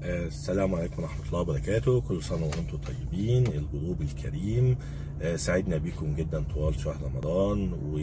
السلام عليكم ورحمة الله وبركاته كل سنة وأنتم طيبين الجروب الكريم آه، سعدنا بكم جدا طوال شهر رمضان و-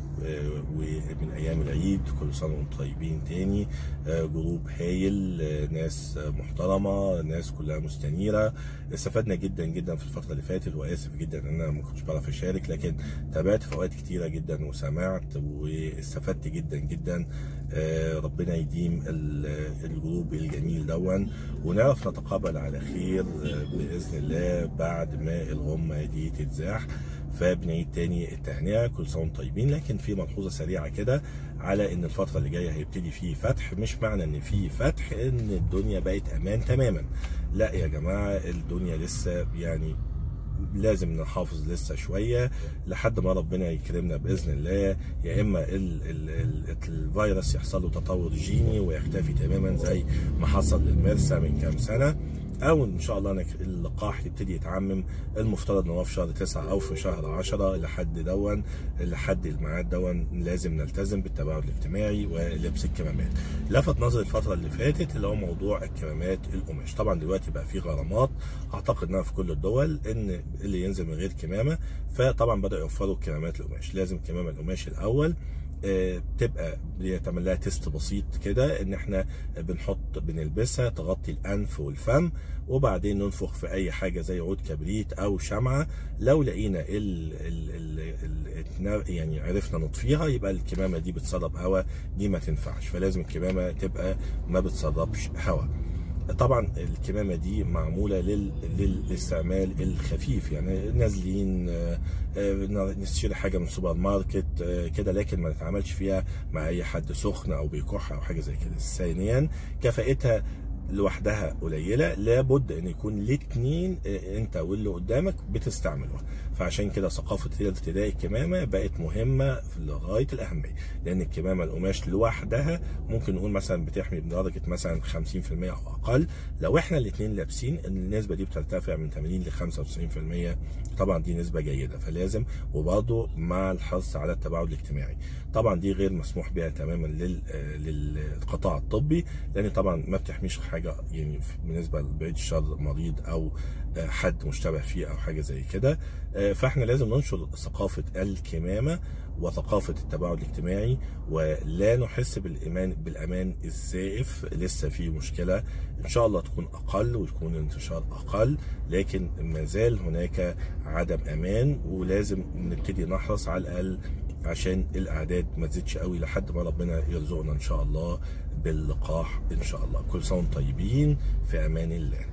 آه، ومن أيام العيد كل سنة وأنتم طيبين تاني آه، جروب هايل آه، ناس آه، محترمة ناس كلها مستنيرة استفدنا جدا جدا في الفترة اللي فاتت وآسف جدا إن أنا ما كنتش بعرف أشارك لكن تابعت في أوقات كتيرة جدا وسمعت واستفدت جدا جدا آه، ربنا يديم ال- الجروب الجميل دون ونعرف نتقابل على خير آه، باذن الله بعد ما الغمه دي تتزاح فبنعيد تاني التهنئه كل سنه وانتم طيبين لكن في ملحوظه سريعه كده على ان الفتره اللي جايه هيبتدي فيه فتح مش معنى ان في فتح ان الدنيا بقت امان تماما لا يا جماعه الدنيا لسه يعني لازم نحافظ لسه شويه لحد ما ربنا يكرمنا باذن الله يا اما ال ال ال الفيروس يحصل له تطور جيني ويختفي تماما زي ما حصل للمرسى من كام سنه او ان شاء الله نك- اللقاح يبتدي يتعمم المفترض ان هو في شهر 9 او في شهر 10 لحد دون لحد الميعاد دون لازم نلتزم بالتباعد الاجتماعي ولبس الكمامات لفت نظري الفتره اللي فاتت اللي هو موضوع الكمامات القماش طبعا دلوقتي بقى في غرامات اعتقد انها في كل الدول ان اللي ينزل من غير كمامه فطبعا بداوا يوفروا الكمامات القماش لازم كمامه القماش الاول آه، تبقى بيتعمل لها تيست بسيط كده ان احنا بنحط بنلبسها تغطي الانف والفم وبعدين ننفخ في اي حاجه زي عود كبريت او شمعه لو لقينا ال ال ال ال يعني عرفنا نطفيها يبقى الكمامه دي بتسرب هواء دي ما تنفعش فلازم الكمامه تبقى ما بتسربش هواء طبعا الكمامه دي معموله لل... للاستعمال الخفيف يعني نازلين آه، آه، نشتري حاجه من السوبر ماركت آه، كده لكن ما نتعاملش فيها مع اي حد سخن او بيكح او حاجه زي كده ثانيا كفاءتها لوحدها قليله لابد ان يكون الاثنين انت واللي قدامك بتستعملوها فعشان كده ثقافه ارتداء الكمامه بقت مهمه في لغايه الاهميه لان الكمامه القماش لوحدها ممكن نقول مثلا بتحمي بدرجه مثلا 50% او اقل لو احنا الاثنين لابسين النسبه دي بترتفع من 80 ل 95% طبعا دي نسبه جيده فلازم وبرضه مع الحرص على التباعد الاجتماعي طبعا دي غير مسموح بها تماما لل- آه، للقطاع الطبي لان طبعا ما بتحميش حاجه يعني بالنسبه لبعيد الشر مريض او آه، حد مشتبه فيه او حاجه زي كده آه، فاحنا لازم ننشر ثقافه الكمامه وثقافه التباعد الاجتماعي ولا نحس بالايمان بالامان الزائف لسه في مشكله ان شاء الله تكون اقل وتكون انتشار اقل لكن ما زال هناك عدم امان ولازم نبتدي نحرص على الاقل عشان الاعداد ما تزيدش قوي لحد ما ربنا يرزقنا ان شاء الله باللقاح ان شاء الله كل سنه وانتم طيبين في امان الله